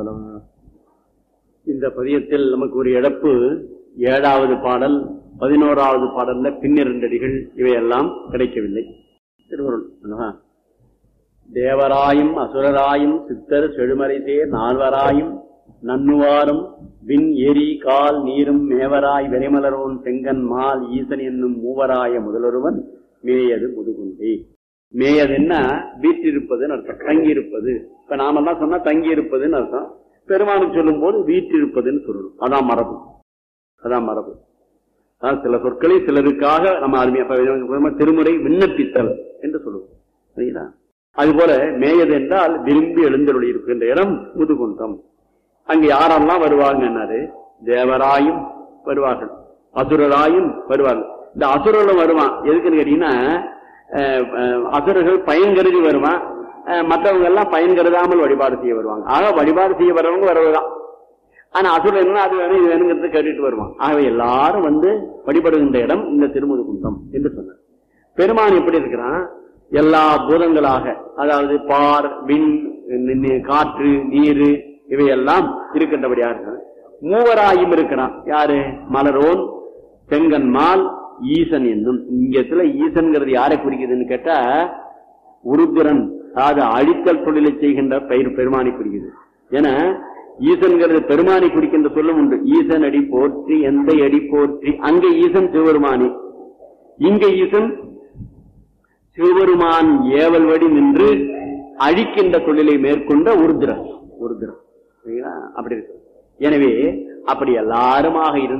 திருச்சிற்றம்பலம் இந்த பதியத்தில் நமக்கு ஒரு இழப்பு ஏழாவது பாடல் பதினோராவது பாடல்ல பின்னிரண்டடிகள் இவையெல்லாம் கிடைக்கவில்லை திருவருள் அல்லவா? தேவராயும் அசுரராயும் சித்தர் செழுமறைசே நால்வராயும் நன்னுவாரும் விண் எரி கால் நீரும் மேவராய் வெறிமலரோன் செங்கன் மால் ஈசன் என்னும் மூவராய முதலொருவன் மேயது முதுகுண்டே மேயதுன்னா வீற்றிருப்பதுன்னு அர்த்தம் தங்கி இருப்பது இப்ப நாமெல்லாம் சொன்னா தங்கி இருப்பதுன்னு அர்த்தம் பெருமானுக்கு சொல்லும் போது வீற்றிருப்பதுன்னு சொல்லணும் அதான் மரபு அதான் மரபு அதான் சில சொற்களை சிலருக்காக நம்ம அருமையா இப்ப திருமுறை விண்ணப்பித்தல் என்று சொல்லுவோம் சரிங்களா அதுபோல மேயது என்றால் விரும்பி எழுந்தருளி இருக்கின்ற இடம் முதுகுன்றம் அங்க யாரெல்லாம் வருவாங்கன்னாரு தேவராயும் வருவார்கள் அசுரராயும் வருவார்கள் இந்த அசுரர்களும் வருவான் எதுக்குன்னு கேட்டீங்கன்னா அஹ், அஹ், அசுரர்கள் பயன் கருதி வருவான் அஹ், மற்றவங்க எல்லாம் பயன் கருதாமல் வழிபாடு செய்ய வருவாங்க ஆக வழிபாடு செய்ய வர்றவங்க வரவுதான் ஆனா அசுரன் என்ன அது வேணும் இது வேணுங்கிறது கேட்டுட்டு வருவான் ஆகவே எல்லாரும் வந்து வழிபடுகின்ற இடம் இந்த திருமுதுகுன்றம் என்று சொன்னார் பெருமான் எப்படி இருக்கிறான் எல்லா பூதங்களாக அதாவது பார் விண் நி- நி- காற்று நீர் இவையெல்லாம் இருக்கின்றபடியா இருக்கிறான் மூவராயும் இருக்கிறான் யாரு மலரோன் செங்கன்மால் ஈசன் என்னும் இங்கத்துல ஈசன்கிறது யாரை குறிக்குதுன்னு கேட்டா உருத்திரன் அதாவது அழித்தல் தொழிலை செய்கின்ற பெயர் பெருமானை குறிக்குது ஏன்னா ஈசன்கிறது பெருமானை குறிக்கின்ற சொல்லும் உண்டு ஈசன் அடி போற்றி எந்த அடி போற்றி அங்க ஈசன் சிவபெருமானி இங்க ஈசன் சிவபெருமான் ஏவல் வழி நின்று அழிக்கின்ற தொழிலை மேற்கொண்ட உருத்திரன் உருத்திரன் சரிங்களா அப்படி இருக்கு எனவே அப்படி எல்லாருமாக இருந்து